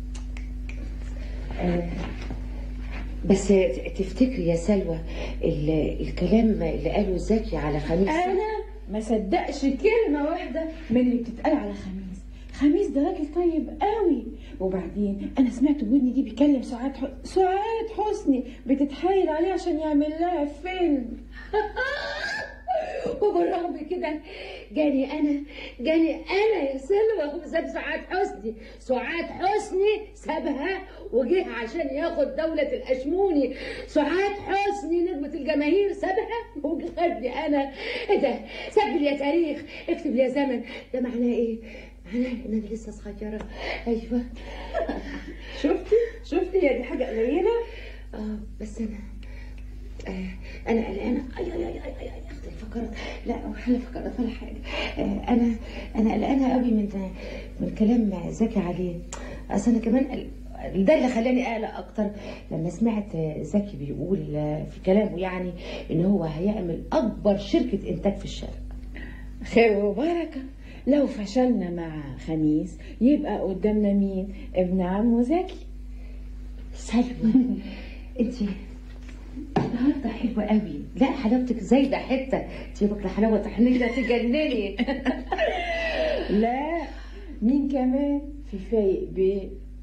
آه. بس تفتكري يا سلوى ال- الكلام اللي قاله زكي على خميس انا ما صدقش كلمه واحده من اللي بتتقال على خميس خميس ده راجل طيب قوي وبعدين انا سمعت بودني دي بيكلم سعاد ح... سعاد حسني بتتحايل عليه عشان يعمل لها فيلم وبالرغم من كده جاني انا جاني انا يا سلوى وساب سعاد حسني سعاد حسني سابها وجه عشان ياخد دولة الأشموني سعاد حسني نجمة الجماهير سابها وخدني أنا إيه ده سجل يا تاريخ اكتب يا زمن ده معناه إيه؟ معناه إن أنا لسه صغيرة أيوه شفتي شفتي هي دي حاجه قليله اه بس أنا آه أنا قلقانة أي أي أي أي أي أي أختي فكرت لا ولا فكرت ولا حاجة آه أنا أنا قلقانة قوي من من كلام زكي عليه أصل أنا كمان قل- ده اللي خلاني اقلق اكتر لما سمعت زكي بيقول في كلامه يعني ان هو هيعمل اكبر شركه انتاج في الشرق خير وبركه لو فشلنا مع خميس يبقى قدامنا مين ابن عمه زكي سلوى انت النهارده حلوه قوي لا حلاوتك زايده حته انت واكله حلاوه طحينيه تجنني لا مين كمان في فايق بيه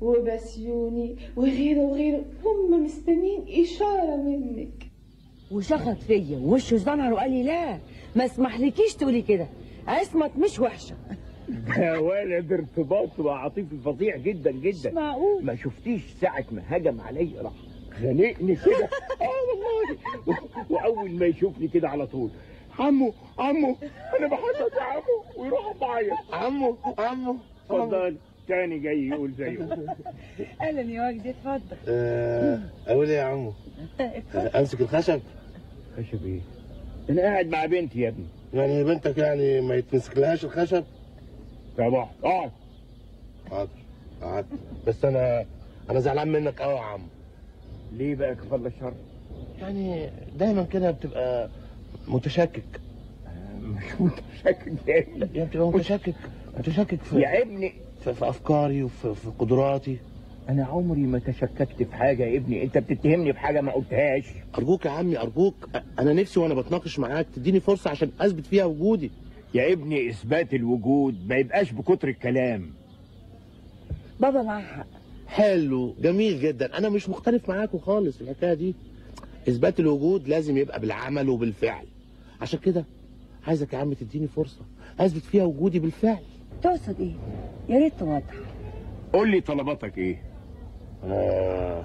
وبسيوني وغيره وغيره هم مستنين إشارة منك وشخط فيا ووشه زنهر وقال لي لا ما اسمحلكيش تقولي كده عصمت مش وحشه يا ولد ارتباطه عاطفي فظيع جدا جدا معقول ما شفتيش ساعة ما هجم عليا راح خانقني كده اه والله و- واول ما يشوفني كده على طول عمو عمو انا بحبك يا عمو ويروح معايا عمو عمو اتفضل تاني جاي يقول زيه اهلا يا وجدي اتفضل اقول ايه يا عمو امسك الخشب خشب ايه انا قاعد مع بنتي يا ابني يعني بنتك يعني ما يتمسكلهاش الخشب طبعا اقعد حاضر قعدت بس انا انا زعلان منك قوي يا عم ليه بقى كفر الشر يعني دايما كده بتبقى متشكك مش متشكك ليه يعني بتبقى متشكك متشكك في يا ابني في, في افكاري وفي في قدراتي انا عمري ما تشككت في حاجه يا ابني انت بتتهمني بحاجه ما قلتهاش ارجوك يا عمي ارجوك انا نفسي وانا بتناقش معاك تديني فرصه عشان اثبت فيها وجودي يا ابني اثبات الوجود ما يبقاش بكتر الكلام بابا معاه حق حلو جميل جدا انا مش مختلف معاكوا خالص في الحكايه دي اثبات الوجود لازم يبقى بالعمل وبالفعل عشان كده عايزك يا عم تديني فرصه اثبت فيها وجودي بالفعل تقصد ايه يا ريت توضح قول لي طلباتك ايه آه...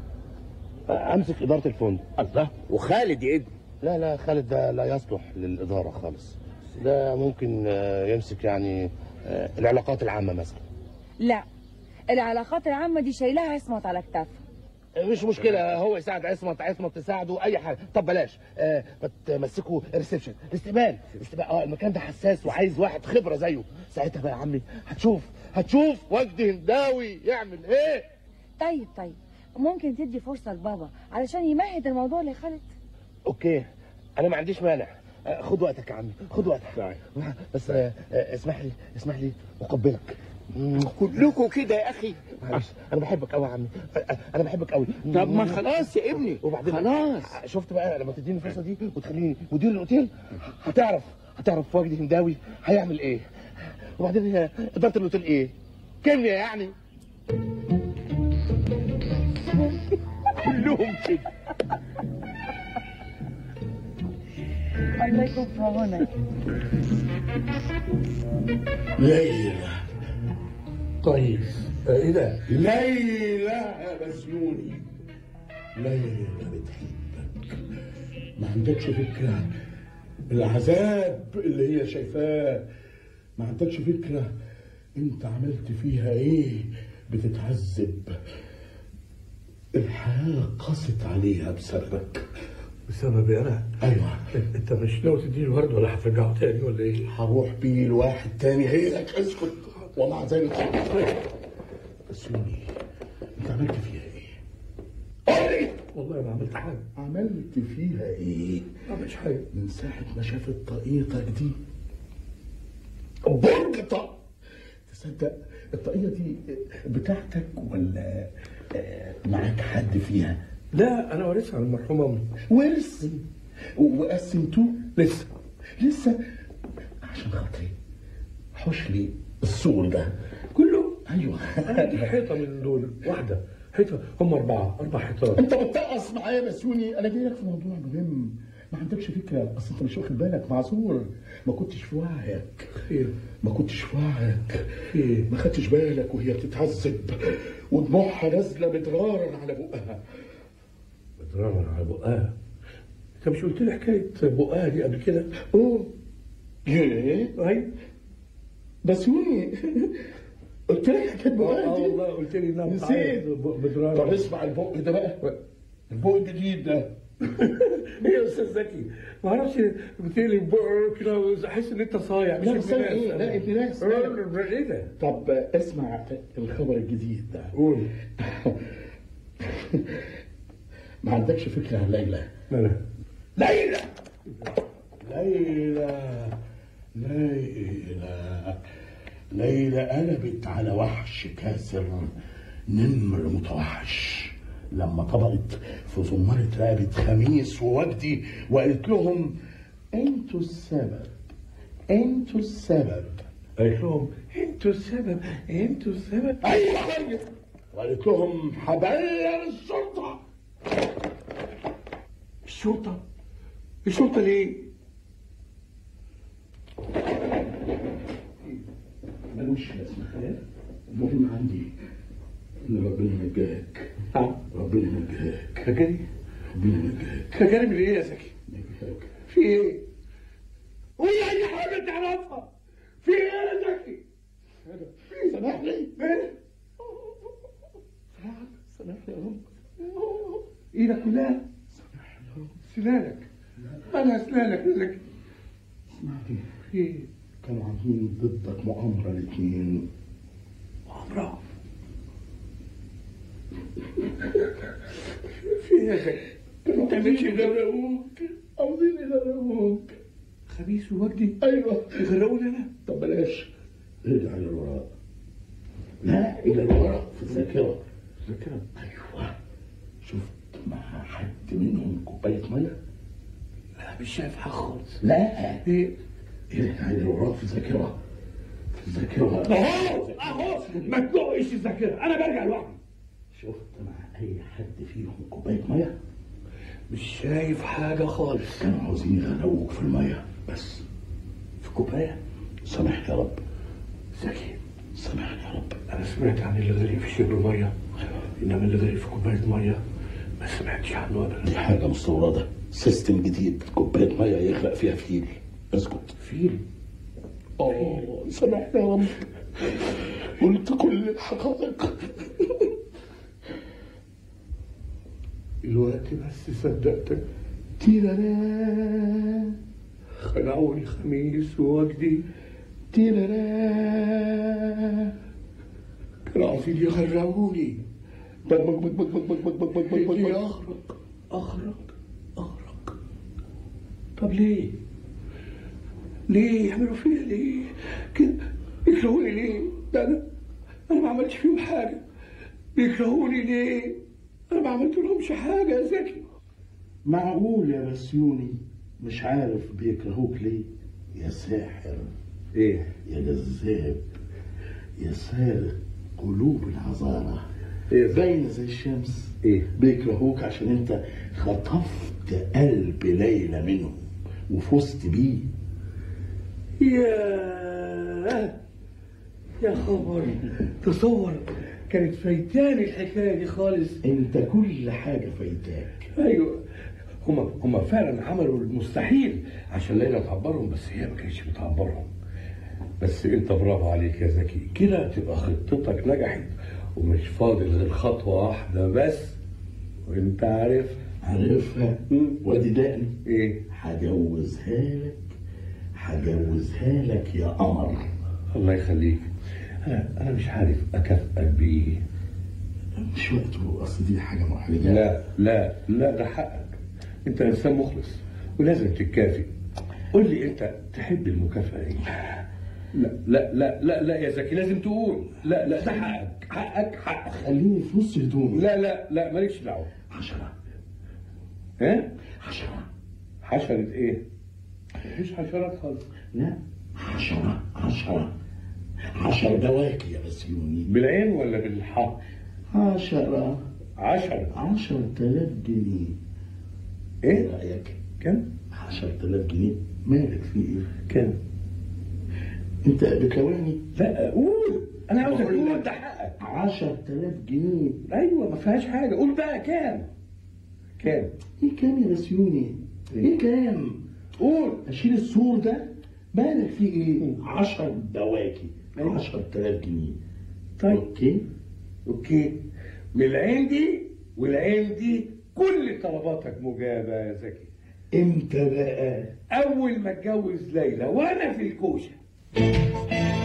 امسك اداره الفندق الله وخالد يا ابني لا لا خالد ده لا يصلح للاداره خالص ده ممكن آه، يمسك يعني آه، العلاقات العامه مثلا لا العلاقات العامه دي شايلها عصمت على كتافها مش مشكلة هو يساعد عصمت عصمت تساعده أي حاجة طب بلاش آه ما تمسكوا ريسبشن الاستقبال الاستقبال اه المكان ده حساس وعايز واحد خبرة زيه ساعتها بقى يا عمي هتشوف هتشوف وجدي هنداوي يعمل ايه طيب طيب ممكن تدي فرصه لبابا علشان يمهد الموضوع لخالد اوكي انا ما عنديش مانع آه، خد وقتك يا عمي خد وقتك بس آه، آه، اسمح لي اسمح لي اقبلك كلكم كده يا اخي معلش انا بحبك قوي يا عمي آه، انا بحبك قوي طب ما خلاص يا ابني وبعدين خلاص شفت بقى لما تديني الفرصه دي وتخليني مدير الاوتيل هتعرف هتعرف وجدي هنداوي هيعمل ايه وبعدين هي اداره الاوتيل ايه كيمياء يعني كلهم كده الله يكون في عونك ليلى طيب آه، ايه ده؟ ليلى يا بسيوني ليلى بتحبك ما عندكش فكرة العذاب اللي هي شايفاه ما عندكش فكرة انت عملت فيها ايه بتتعذب الحياة قست عليها بسببك بسببي انا ايوه انت مش ناوي تديني الورد ولا هترجعه تاني ولا ايه؟ هروح بيه لواحد تاني هيك اسكت ومع ذلك بسيوني انت عملت فيها ايه؟ قول لي والله ما عملت حاجه عملت فيها ايه؟ ما عملتش حاجه من ساعة ما شافت طاقيتك دي برجطة تصدق الطاقية دي بتاعتك ولا آه، معاك حد فيها؟ لا انا وارثها عن المرحومه امي ورث وقسمتوه؟ لسه لسه عشان خاطري حوش لي السور ده كله ايوه انا دي حيطه من دول واحده حيطه هم اربعه اربع حيطان انت بتقص معايا يا بسيوني انا جاي لك في موضوع مهم ما عندكش فكره اصل انت مش واخد بالك معذور ما كنتش في وعيك خير ما كنتش في وعيك خير ما خدتش بالك وهي بتتعذب ودموعها نازله متغارر على بقها بترمر على بقها انت مش قلت لي حكايه بقها دي قبل كده؟ اوه ايه ايوه بسيوني قلت لك حكايه بقها اه دي والله قلت لي انها نسيت بتعيط بدرار طب اسمع البق ده بقى البق الجديد ده ايه يا استاذ زكي ما اعرفش بتقلي بقك كده احس ان انت صايع مش لا ابن استنى ناس. ايه لا ابن ناس آه، ايه ده؟ طب اسمع الخبر الجديد ده قول ما عندكش فكره عن ليلى مالها؟ ليلى ليلى ليلى ليلى قلبت على وحش كاسر نمر متوحش لما طبقت في زمرة رقبة خميس ووجدي وقالت لهم انتوا السبب انتوا السبب قالت لهم انتوا السبب انتوا السبب ايوه وقالت لهم هبلغ الشرطه الشرطة الشرطة ليه؟ ملوش لازمه المهم عندي ان ربنا ينجاك ربنا ينجاك نجاني ربنا ينجاك نجاني من ايه يا زكي؟ في ايه؟ قول اي حاجة تعرفها في ايه يا زكي؟ في سامحني ايه؟ سامحني يا رب ايدك كلها سنانك انا اسنانك يا زكي اسمعني في ايه؟ كانوا عاملين ضدك مؤامره الاثنين مؤامرة في ايه يا زكي؟ ما تعملش ده يغرقوك عاوزين يغرقوك خبيث ووجدي ايوه يغرقوني انا طب بلاش ارجع الى الوراء لا الى الوراء في الذاكره ذاكرة ايوه شفت مع حد منهم كوبايه ميه لا مش شايف حاجة خالص لا ايه؟ ارجع الى الوراء في الذاكره في الذاكره اهو اهو ما تدقش الذاكرة انا برجع لوحدي شفت مع اي حد فيهم كوبايه ميه مش شايف حاجة خالص كانوا عاوزين يغرقوك في الميه بس في كوباية سامحني يا رب زكي سامحني يا رب انا سمعت عن اللي غرق في شرب مية انما اللي غرق في كوباية مية ما سمعتش عنه ابدا دي حاجه مستورده سيستم جديد كوبايه ميه يغرق فيها فيل اسكت فيل اه سامحني يا رب قلت كل الحقائق الوقت بس صدقتك تيرارا خلعوني خميس ووجدي تيرارا كانوا عايزين يغرقوني بك بك بك بك بك بك بك بك بك بك إيه بك اغرق اغرق اغرق طب ليه؟ ليه يعملوا فيا ليه؟ كده يكرهوني ليه؟ ده انا انا ما عملتش فيهم حاجه بيكرهوني ليه؟ انا ما عملت لهمش حاجه يا زكي معقول يا بسيوني مش عارف بيكرهوك ليه يا ساحر ايه؟ يا جذاب يا سارق قلوب العذارى إيه؟ باينة زي الشمس ايه؟ بيكرهوك عشان انت خطفت قلب ليلى منهم وفزت بيه يا يا خبر تصور كانت فايتاني الحكايه دي خالص انت كل حاجة فايتاك ايوه هما هما فعلا عملوا المستحيل عشان ليلى تعبرهم بس هي ما كانتش بتعبرهم بس انت برافو عليك يا زكي كده تبقى خطتك نجحت ومش فاضل غير خطوه واحده بس وانت عارف عارفها وادي دقني ايه هجوزها لك هجوزها لك يا قمر الله يخليك انا انا مش عارف اكافئك بايه مش وقته اصل دي حاجة محرجة لا لا لا ده حقك انت انسان مخلص ولازم تتكافئ قول لي انت تحب المكافأة ايه لا لا لا لا لا يا زكي لازم تقول لا لا ده حقك حقك حقك خليني في نص هدومي لا لا لا مالكش دعوة عشرة ها عشرة حشرة ايه مفيش حشرات خالص لا عشرة عشرة عشر دواكي يا بسيوني بالعين ولا بالحق عشرة عشرة عشر تلاف جنيه ايه رأيك كم عشر تلاف جنيه مالك في ايه كم انت بتلواني لا قول انا عاوز اقول ده حقك عشر تلاف جنيه ايوه ما فيهاش حاجه قول بقى كام كام ايه كام يا بسيوني ايه كام قول اشيل السور ده مالك في ايه عشر دواكي عشر تلاف جنيه طيب اوكي اوكي من العين دي والعين دي كل طلباتك مجابه يا زكي امتى بقى اول ما اتجوز ليلى وانا في الكوشه